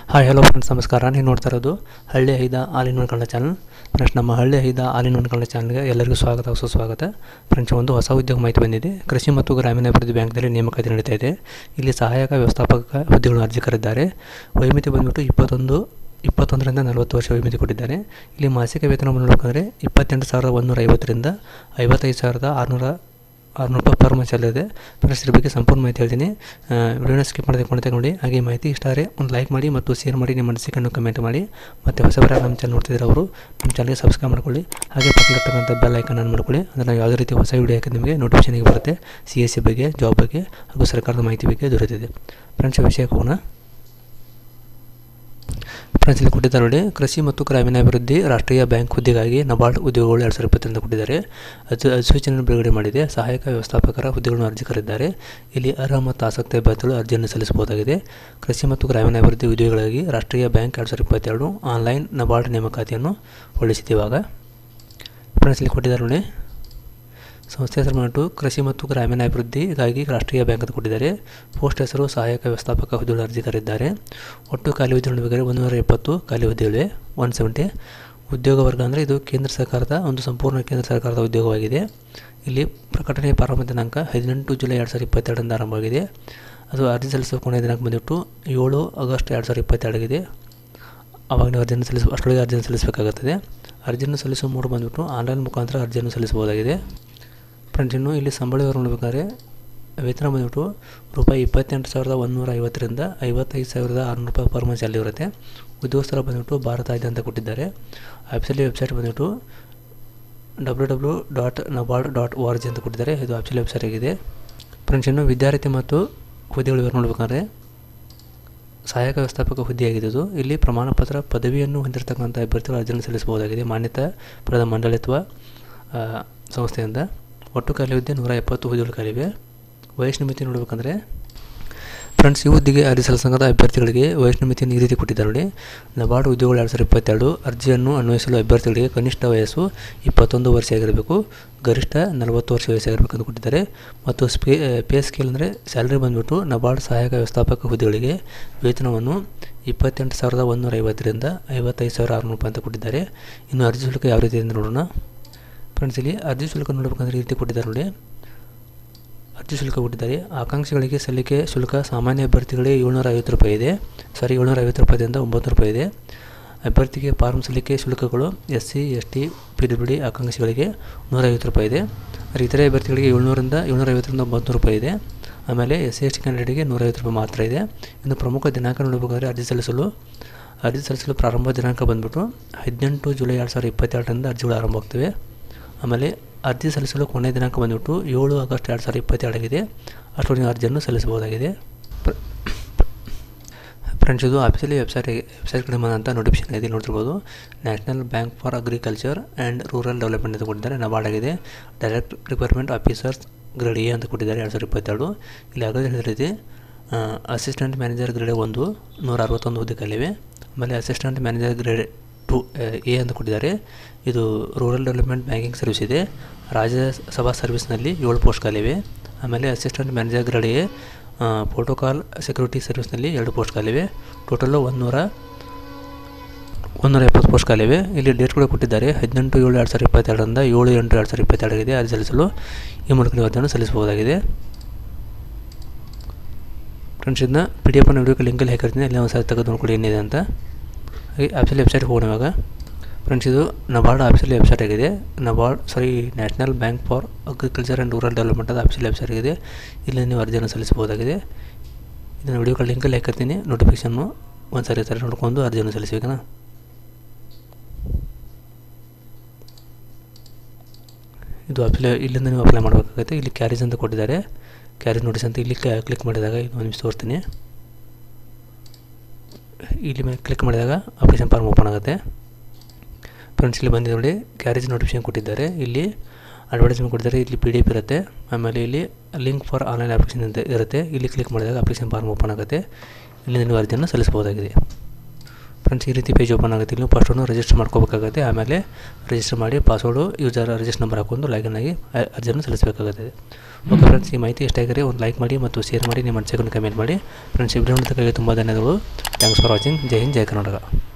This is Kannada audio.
ಹಾಯ್ ಹಲೋ ಫ್ರೆಂಡ್ಸ್ ನಮಸ್ಕಾರ ನೀವು ನೋಡ್ತಾ ಇರೋದು ಹಳ್ಳಿ ಐದ ಆಲಿನ್ ಒನ್ ಕನ್ನಡ ಚಾನಲ್ ಫ್ರೆಂಡ್ಸ್ ನಮ್ಮ ಹಳ್ಳಿ ಐದ ಆಲಿನ್ ಒನ್ ಕನ್ನಡ ಚಾನಲ್ಗೆ ಎಲ್ಲರಿಗೂ ಸ್ವಾಗತ ಸುಸ್ವಾಗತ ಫ್ರೆಂಡ್ಸ್ ಒಂದು ಹೊಸ ಉದ್ಯೋಗ ಮಾಹಿತಿ ಬಂದಿದೆ ಕೃಷಿ ಮತ್ತು ಗ್ರಾಮೀಣಾಭಿವೃದ್ಧಿ ಬ್ಯಾಂಕ್ನಲ್ಲಿ ನೇಮಕಾತಿ ನಡೀತಾ ಇದೆ ಇಲ್ಲಿ ಸಹಾಯಕ ವ್ಯವಸ್ಥಾಪಕ ಹುದ್ದೆಗಳನ್ನು ಅರ್ಜಿ ಕರೆದಿದ್ದಾರೆ ವಯೋಮಿತಿ ಬಂದ್ಬಿಟ್ಟು ಇಪ್ಪತ್ತೊಂದು ಇಪ್ಪತ್ತೊಂದರಿಂದ ನಲವತ್ತು ವರ್ಷ ವಯೋಮಿತಿ ಕೊಟ್ಟಿದ್ದಾರೆ ಇಲ್ಲಿ ಮಾಸಿಕ ವೇತನ ನೋಡಬೇಕಂದ್ರೆ ಇಪ್ಪತ್ತೆಂಟು ಸಾವಿರದ ಒಂದೂರ ಐವತ್ತರಿಂದ ಐವತ್ತೈದು ಸಾವಿರದ ಆರುನೂರ ಆರುನೂರು ರೂಪಾಯಿ ಪರ್ ಮಂತ್ ಇದೆ ಫ್ರೆಂಡ್ಸ್ ಇದ್ರ ಬಗ್ಗೆ ಸಂಪೂರ್ಣ ಮಾಹಿತಿ ಹೇಳ್ತೀನಿ ವಿಡಿಯೋನ ಸ್ಕಿಪ್ ಮಾಡದೆ ಕೊಂಡು ನೋಡಿ ಹಾಗೆ ಈ ಮಾಹಿತಿ ಇಷ್ಟ ಆದರೆ ಒಂದು ಲೈಕ್ ಮಾಡಿ ಮತ್ತು ಶೇರ್ ಮಾಡಿ ನಿಮ್ಮ ಅನಿಸಿಕೆಯನ್ನು ಕಮೆಂಟ್ ಮಾಡಿ ಮತ್ತು ಹೊಸಬರ ನಮ್ಮ ಚಾನಲ್ ನೋಡ್ತಿದ್ರೆ ಅವರು ನಮ್ಮ ಚಾನಲ್ಗೆ ಸಬ್ಸ್ಕ್ರೈಬ್ ಮಾಡ್ಕೊಳ್ಳಿ ಹಾಗೆ ಪಕ್ಕದಲ್ಲಿರ್ತಕ್ಕಂಥ ಬೆಲ್ ಐಕನ್ ಆನ್ ಮಾಡ್ಕೊಳ್ಳಿ ಅಂದರೆ ನಾವು ಯಾವುದೇ ರೀತಿ ಹೊಸ ವೀಡಿಯೋ ಹಾಕಿದ್ರೆ ನಿಮಗೆ ನೋಟಿಫಿಕೇಶನ್ಗೆ ಬರುತ್ತೆ ಸಿ ಎಸ್ ಸಿ ಬಗ್ಗೆ ಜಾಬ್ ಬಗ್ಗೆ ಹಾಗೂ ಸರ್ಕಾರದ ಮಾಹಿತಿ ಬಗ್ಗೆ ದೊರೆತಿದೆ ಫ್ರೆಂಡ್ಸ್ ವಿಷಯಕ್ಕೆ ಹೋಗೋಣ ಫ್ರೆಂಡ್ಸ್ ಇಲ್ಲಿ ಕೊಟ್ಟಿದ್ದಾರೆ ನೋಡಿ ಕೃಷಿ ಮತ್ತು ಗ್ರಾಮೀಣಾಭಿವೃದ್ಧಿ ರಾಷ್ಟ್ರೀಯ ಬ್ಯಾಂಕ್ ಹುದ್ದೆಗಾಗಿ ನಬಾರ್ಡ್ ಉದ್ಯೋಗಗಳು ಎರಡು ಸಾವಿರ ಇಪ್ಪತ್ತರಿಂದ ಕೊಟ್ಟಿದ್ದಾರೆ ಅದು ಅಧಿಸೂಚನೆ ಬಿಡುಗಡೆ ಮಾಡಿದೆ ಸಹಾಯಕ ವ್ಯವಸ್ಥಾಪಕರ ಹುದ್ದೆಗಳನ್ನು ಅರ್ಜಿ ಕರೆದಿದ್ದಾರೆ ಇಲ್ಲಿ ಅರ್ಹ ಮತ್ತು ಆಸಕ್ತಿ ಅಭ್ಯರ್ಥಿಗಳು ಅರ್ಜಿಯನ್ನು ಸಲ್ಲಿಸಬಹುದಾಗಿದೆ ಕೃಷಿ ಮತ್ತು ಗ್ರಾಮೀಣಾಭಿವೃದ್ಧಿ ಉದ್ಯೋಗಗಳಿಗೆ ರಾಷ್ಟ್ರೀಯ ಬ್ಯಾಂಕ್ ಎರಡು ಸಾವಿರ ಇಪ್ಪತ್ತೆರಡು ಆನ್ಲೈನ್ ನಬಾರ್ಡ್ ನೇಮಕಾತಿಯನ್ನು ಹೊರಡಿಸಿದೆ ಇವಾಗ ಫ್ರೆಂಡ್ಸ್ ಇಲ್ಲಿ ಕೊಟ್ಟಿದ್ದಾರೆ ನೋಡಿ ಸಂಸ್ಥೆ ಹೆಸರು ಬಂದ್ಬಿಟ್ಟು ಕೃಷಿ ಮತ್ತು ಗ್ರಾಮೀಣಾಭಿವೃದ್ಧಿಗಾಗಿ ರಾಷ್ಟ್ರೀಯ ಬ್ಯಾಂಕ್ ಅಂತ ಕೊಟ್ಟಿದ್ದಾರೆ ಪೋಸ್ಟ್ ಹೆಸರು ಸಹಾಯಕ ವ್ಯವಸ್ಥಾಪಕ ಹುದ್ದೆಗಳು ಅರ್ಜಿ ಕರೆದಿದ್ದಾರೆ ಒಟ್ಟು ಖಾಲಿ ಹುದ್ದೆ ನೋಡಬೇಕಾದ್ರೆ ಒಂದೂರ ಎಪ್ಪತ್ತು ಖಾಲಿ ಹುದ್ದೆಗಳಿವೆ ಒನ್ ಸೆವೆಂಟಿ ಉದ್ಯೋಗ ವರ್ಗ ಅಂದರೆ ಇದು ಕೇಂದ್ರ ಸರ್ಕಾರದ ಒಂದು ಸಂಪೂರ್ಣ ಕೇಂದ್ರ ಸರ್ಕಾರದ ಉದ್ಯೋಗವಾಗಿದೆ ಇಲ್ಲಿ ಪ್ರಕಟಣೆಯ ಪ್ರಾರಂಭ ದಿನಾಂಕ ಹದಿನೆಂಟು ಜುಲೈ ಎರಡು ಸಾವಿರದ ಇಪ್ಪತ್ತೆರಡರಿಂದ ಆರಂಭವಾಗಿದೆ ಅದು ಅರ್ಜಿ ಸಲ್ಲಿಸುವ ಕೊನೆಯ ದಿನಾಂಕ ಬಂದ್ಬಿಟ್ಟು ಏಳು ಆಗಸ್ಟ್ ಎರಡು ಸಾವಿರದ ಇಪ್ಪತ್ತೆರಡಾಗಿದೆ ಅವಾಗ ನೀವು ಅರ್ಜಿಯನ್ನು ಸಲ್ಲಿಸ ಅಷ್ಟರೊಳಗೆ ಅರ್ಜಿಯನ್ನು ಸಲ್ಲಿಸಬೇಕಾಗುತ್ತದೆ ಅರ್ಜಿಯನ್ನು ಸಲ್ಲಿಸುವ ಮೂರು ಬಂದ್ಬಿಟ್ಟು ಆನ್ಲೈನ್ ಮುಖಾಂತರ ಅರ್ಜಿಯನ್ನು ಸಲ್ಲಿಸಬಹುದಾಗಿದೆ ಫ್ರೆಂಡ್ಸ್ ಇನ್ನು ಇಲ್ಲಿ ಸಂಬಳ ವಿವರ ನೋಡಬೇಕಾದ್ರೆ ವೇತನ ಬಂದ್ಬಿಟ್ಟು ರೂಪಾಯಿ ಇಪ್ಪತ್ತೆಂಟು ಸಾವಿರದ ಒಂದುನೂರ ಐವತ್ತರಿಂದ ಐವತ್ತೈದು ಸಾವಿರದ ಆರುನೂರು ರೂಪಾಯಿ ಪರ್ ಮಂತ್ ಸ್ಯಾಲರಿ ಇರುತ್ತೆ ಉದ್ಯೋಗಸ್ಥರ ಬಂದ್ಬಿಟ್ಟು ಭಾರತ ಇದೆ ಅಂತ ಕೊಟ್ಟಿದ್ದಾರೆ ಆ್ಯಪ್ಸಲ್ಲಿ ವೆಬ್ಸೈಟ್ ಬಂದ್ಬಿಟ್ಟು W W dot NABARD dot O R G ಅಂತ ಕೊಟ್ಟಿದ್ದಾರೆ ಇದು ಆ್ಯಪ್ಸಲ್ಲಿ ವೆಬ್ಸೈಟ್ ಆಗಿದೆ ಫ್ರೆಂಡ್ಸ್ ಇನ್ನು ವಿದ್ಯಾರ್ಥಿ ಮತ್ತು ಹುದ್ದೆಗಳು ವಿವರ ನೋಡ್ಬೇಕಾದ್ರೆ ಸಹಾಯಕ ವ್ಯವಸ್ಥಾಪಕ ಹುದ್ದೆಯಾಗಿದೆ ಇದು ಇಲ್ಲಿ ಪ್ರಮಾಣ ಪತ್ರ ಪದವಿಯನ್ನು ಹೊಂದಿರತಕ್ಕಂಥ ಅಭ್ಯರ್ಥಿಗಳು ಅರ್ಜಿಯನ್ನು ಸಲ್ಲಿಸಬಹುದಾಗಿದೆ ಮಾನ್ಯತಾ ಪಡೆದ ಮಂಡಳಿತ್ವ ಸಂಸ್ಥೆಯಿಂದ ಒಟ್ಟು ಖಾಲಿ ಹುದ್ದೆ ನೂರ ಎಪ್ಪತ್ತು ಹುದ್ದೆಗಳು ಖಾಲಿವೆ ವಯಸ್ಸಿನ ಮಿತಿ ನೋಡಬೇಕಂದ್ರೆ ಫ್ರೆಂಡ್ಸ್ ಈ ಹುದ್ದೆಗೆ ಅರ್ಜಿ ಸಲ್ಲಿಸಂಗದ ಅಭ್ಯರ್ಥಿಗಳಿಗೆ ವಯಸ್ಸಿನ ಮಿತಿಯನ್ನು ಈ ರೀತಿ ಕೊಟ್ಟಿದ್ದಾರೆ ನೋಡಿ ನಬಾರ್ಡ್ ಉದ್ಯೋಗಗಳು ಎರಡು ಸಾವಿರದ ಇಪ್ಪತ್ತೆರಡು ಅರ್ಜಿಯನ್ನು ಅನ್ವಯಿಸಲು ಅಭ್ಯರ್ಥಿಗಳಿಗೆ ಕನಿಷ್ಠ ವಯಸ್ಸು ಇಪ್ಪತ್ತೊಂದು ವರ್ಷ ಆಗಿರಬೇಕು ಗರಿಷ್ಠ ನಲವತ್ತು ವರ್ಷ ವಯಸ್ಸಾಗಿರಬೇಕು ಅಂತ ಕೊಟ್ಟಿದ್ದಾರೆ ಮತ್ತು ಸ್ಪೇ ಪೇ ಸ್ಕೇಲ್ ಅಂದರೆ ಸ್ಯಾಲ್ರಿ ಬಂದುಬಿಟ್ಟು ನಬಾರ್ಡ್ ಸಹಾಯಕ ವ್ಯವಸ್ಥಾಪಕ ಹುದ್ದೆಗಳಿಗೆ ವೇತನವನ್ನು ಇಪ್ಪತ್ತೆಂಟು ಸಾವಿರದ ಒಂದೂರ ಐವತ್ತರಿಂದ ಐವತ್ತೈದು ಸಾವಿರ ಆರುನೂರು ರೂಪಾಯಿ ಅಂತ ಕೊಟ್ಟಿದ್ದಾರೆ ಇನ್ನು ಅರ್ಜಿ ಶುಲ್ಕ ಯಾವ ರೀತಿ ಅಂತ ನೋಡೋಣ ಫ್ರೆಂಡ್ಸ್ ಇಲ್ಲಿ ಅರ್ಜಿ ಶುಲ್ಕ ನೋಡಬೇಕಂದ್ರೆ ಈ ರೀತಿ ಕೊಟ್ಟಿದ್ದಾರೆ ನೋಡಿ ಅರ್ಜಿ ಶುಲ್ಕ ಕೊಟ್ಟಿದ್ದಾರೆ ಆಕಾಂಕ್ಷಿಗಳಿಗೆ ಸಲ್ಲಿಕೆ ಶುಲ್ಕ ಸಾಮಾನ್ಯ ಅಭ್ಯರ್ಥಿಗಳಿಗೆ ಏಳ್ನೂರ ಐವತ್ತು ರೂಪಾಯಿ ಇದೆ ಸಾರಿ ಏಳ್ನೂರ ಐವತ್ತು ರೂಪಾಯಿದಿಂದ ಒಂಬತ್ತು ರೂಪಾಯಿ ಇದೆ ಅಭ್ಯರ್ಥಿಗೆ ಫಾರ್ಮ್ ಸಲ್ಲಿಕೆ ಶುಲ್ಕಗಳು S C S T P W D ಆಕಾಂಕ್ಷಿಗಳಿಗೆ ನೂರೈವತ್ತು ರೂಪಾಯಿ ಇದೆ ಆದರೆ ಇತರೆ ಅಭ್ಯರ್ಥಿಗಳಿಗೆ ಏಳ್ನೂರಿಂದ ಏಳ್ನೂರ ಐವತ್ತರಿಂದ ಒಂಬತ್ತು ರೂಪಾಯಿ ಇದೆ ಆಮೇಲೆ ಎಸ್ ಸಿ ಎಸ್ ಟಿ ಕ್ಯಾಂಡಿಡೇಟ್ಗೆ ನೂರೈವತ್ತು ರೂಪಾಯಿ ಮಾತ್ರ ಇದೆ ಇನ್ನು ಪ್ರಮುಖ ದಿನಾಂಕ ನೋಡಬೇಕಾದ್ರೆ ಅರ್ಜಿ ಸಲ್ಲಿಸಲು ಅರ್ಜಿ ಸಲ್ಲಿಸಲು ಪ್ರಾರಂಭ ದಿನಾಂಕ ಬಂದುಬಿಟ್ಟು ಹದಿನೆಂಟು ಜುಲೈ ಎರಡು ಸಾವಿರದ ಇಪ್ಪತ್ತೆರಡರಿಂದ ಅರ್ಜಿಗಳು ಆರಂಭವಾಗ್ತವೆ ಆಮೇಲೆ ಅರ್ಜಿ ಸಲ್ಲಿಸಲು ಕೊನೆಯ ದಿನಾಂಕ ಬಂದುಬಿಟ್ಟು ಏಳು ಆಗಸ್ಟ್ ಎರಡು ಸಾವಿರದ ಇಪ್ಪತ್ತೆರಡಾಗಿದೆ ಅಷ್ಟೊಂದು ಅರ್ಜಿಯನ್ನು ಸಲ್ಲಿಸಬಹುದಾಗಿದೆ ಫ್ರೆಂಡ್ಸ್ ಇದು ಆಫೀಸಲ್ಲಿ ವೆಬ್ಸೈಟ್ ವೆಬ್ಸೈಟ್ ಕಡೆ ಬಂದಂಥ ನೋಟಿಫಿಕೇಶನ್ ಇದೆ ನೋಡ್ತಿರ್ಬೋದು national bank for agriculture and rural development ಅಂತ ಕೊಟ್ಟಿದ್ದಾರೆ ನಬಾರ್ಡ್ ಆಗಿದೆ direct requirement officers grade A ಅಂತ ಕೊಟ್ಟಿದ್ದಾರೆ ಎರಡು ಸಾವಿರದ ಇಪ್ಪತ್ತೆರಡು ಇಲ್ಲಿ ಆಗಲೇ ಹೇಳಿದ ರೀತಿ ಅಸಿಸ್ಟೆಂಟ್ ಮ್ಯಾನೇಜರ್ ಗ್ರೇಡ್ ಒಂದು ನೂರ ಅರವತ್ತೊಂದು ಹುದ್ದೆ ಕಲಿವೆ ಆಮೇಲೆ assistant manager grade two A ಅಂತ ಕೊಟ್ಟಿದ್ದಾರೆ ಇದು ರೂರಲ್ ಡೆವಲಪ್ಮೆಂಟ್ ಬ್ಯಾಂಕಿಂಗ್ ಸರ್ವಿಸ್ ಇದೆ ರಾಜ್ಯಸಭಾ ಸರ್ವಿಸ್ನಲ್ಲಿ ಏಳು ಪೋಸ್ಟ್ ಖಾಲಿವೆ ಆಮೇಲೆ assistant manager grade A protocol security ಸರ್ವಿಸ್ನಲ್ಲಿ ಎರಡು ಪೋಸ್ಟ್ ಖಾಲಿವೆ ಟೋಟಲ್ಲು ಒಂದೂರ ಒಂದೂರ ಎಪ್ಪತ್ತು ಪೋಸ್ಟ್ ಖಾಲಿವೆ ಇಲ್ಲಿ ಡೇಟ್ ಕೂಡ ಕೊಟ್ಟಿದ್ದಾರೆ ಹದಿನೆಂಟು ಏಳು ಎರಡು ಸಾವಿರದ ಇಪ್ಪತ್ತೆರಡರಿಂದ ಏಳು ಎಂಟು ಎರಡು ಸಾವಿರದ ಇಪ್ಪತ್ತೆರಡಾಗಿದೆ ಅರ್ಜಿ ಸಲ್ಲಿಸಲು ಈ ಮೂಲಕ ನೀವು ಅರ್ಜಿಯನ್ನು ಸಲ್ಲಿಸಬಹುದಾಗಿದೆ ಫ್ರೆಂಡ್ಸ್ ಇದನ್ನ ಪಿ ಡಿ ಎಫ್ನ ವಿಡಿಯೋಕ್ಕೆ ಲಿಂಕಲ್ಲಿ ಹಾಕಿರ್ತೀನಿ ಅಲ್ಲಿ ಒಂದು ಸಾರಿ ತೆಗೆದು ನೋಡ್ಕೊಳ್ಳಿ ಏನಿದೆ ಅಂತ ಹಾಗೆ ಆಫೀಸಲ್ಲಿ ವೆಬ್ಸೈಟ್ಗೆ ಹೋಗೋಣ ಇವಾಗ ಫ್ರೆಂಡ್ಸ್ ಇದು ನಬಾರ್ಡ್ ಆಫೀಸಲ್ಲಿ ವೆಬ್ಸೈಟ್ ಆಗಿದೆ NABARD sorry national bank for agriculture and rural development ಅದು ಆಫೀಸಲ್ಲಿ ವೆಬ್ಸೈಟ್ ಆಗಿದೆ ಇಲ್ಲಿ ನೀವು ಅರ್ಜಿಯನ್ನು ಸಲ್ಲಿಸಬಹುದಾಗಿದೆ ಇದನ್ನು ವಿಡಿಯೋಗಳ ಲಿಂಕಲ್ಲಿ ಹಾಕಿರ್ತೀನಿ ನೋಟಿಫಿಕೇಷನ್ನು ಒಂದು ಸಾರಿ ಸರಿ ನೋಡ್ಕೊಂಡು ಅರ್ಜಿಯನ್ನು ಸಲ್ಲಿಸಬೇಕನಾ ಇದು ಅಪ್ಲೈ ಇಲ್ಲಿಂದ ನೀವು ಅಪ್ಲೈ ಮಾಡಬೇಕಾಗುತ್ತೆ ಇಲ್ಲಿ ಕ್ಯಾರೇಜ್ ಅಂತ ಕೊಟ್ಟಿದ್ದಾರೆ ಕ್ಯಾರೇಜ್ ನೋಟಿಸ್ ಅಂತ ಇಲ್ಲಿ ಕ್ಲಿಕ್ ಮಾಡಿದಾಗ ಇದು ಒಂದು ನಿಮಿಷ ತೋರಿಸ್ತೀನಿ ಇಲ್ಲಿ ಮೇಲೆ ಕ್ಲಿಕ್ ಮಾಡಿದಾಗ ಅಪ್ಲಿಕೇಶನ್ ಫಾರ್ಮ್ ಓಪನ್ ಆಗುತ್ತೆ ಫ್ರೆಂಡ್ಸ್ ಇಲ್ಲಿ ಬಂದಿದೆ ನೋಡಿ ಕ್ಯಾರೇಜ್ ನೋಟಿಫಿಕೇಶನ್ ಕೊಟ್ಟಿದ್ದಾರೆ ಇಲ್ಲಿ ಅಡ್ವರ್ಟೈಸ್ಮೆಂಟ್ ಕೊಟ್ಟಿದ್ದಾರೆ ಇಲ್ಲಿ ಪಿ ಡಿ ಎಫ್ ಇರುತ್ತೆ ಆಮೇಲೆ ಇಲ್ಲಿ ಲಿಂಕ್ ಫಾರ್ ಆನ್ಲೈನ್ ಅಪ್ಲಿಕೇಶನ್ ಅಂತ ಇರುತ್ತೆ ಇಲ್ಲಿ ಕ್ಲಿಕ್ ಮಾಡಿದಾಗ ಅಪ್ಲಿಕೇಶನ್ ಫಾರ್ಮ್ ಓಪನ್ ಆಗುತ್ತೆ ಇಲ್ಲಿ ನೀವು ಅರ್ಜಿಯನ್ನು ಸಲ್ಲಿಸಬಹುದಾಗಿದೆ ಫ್ರೆಂಡ್ಸ್ ಈ ರೀತಿ ಪೇಜ್ ಓಪನ್ ಆಗುತ್ತೆ ನೀವು ಫಸ್ಟನ್ನು ರಿಜಿಸ್ಟರ್ ಮಾಡ್ಕೋಬೇಕಾಗುತ್ತೆ ಆಮೇಲೆ ರಿಜಿಸ್ಟರ್ ಮಾಡಿ ಪಾಸ್ವರ್ಡು ಯೂಸರ್ ರಿಜಿಸ್ಟರ್ ನಂಬರ್ ಹಾಕೊಂಡು ಲಾಗಿನ್ ಆಗಿ ಅ- ಅರ್ಜಿಯನ್ನು ಸಲ್ಲಿಸಬೇಕಾಗುತ್ತೆ ಓಕೆ ಫ್ರೆಂಡ್ಸ್ ಈ ಮಾಹಿತಿ ಇಷ್ಟ ಆಗಿದ್ರೆ ಒಂದು ಲೈಕ್ ಮಾಡಿ ಮತ್ತು ಶೇರ್ ಮಾಡಿ ನಿಮ್ಮ ಅನಿಸಿಕೆಯನ್ನು ಕಮೆಂಟ್ ಮಾಡಿ ಫ್ರೆಂಡ್ಸ್ ಈ ವಿಡಿಯೋ ನೋಡೋದಕ್ಕಾಗಿ ತುಂಬ ಧನ್ಯವಾದಗಳು ಥ್ಯಾಂಕ್ಸ್ ಫಾರ್ ವಾಚಿಂಗ್ ಜೈ ಹಿಂದ್ ಜೈ ಕರ್ನಾಟಕ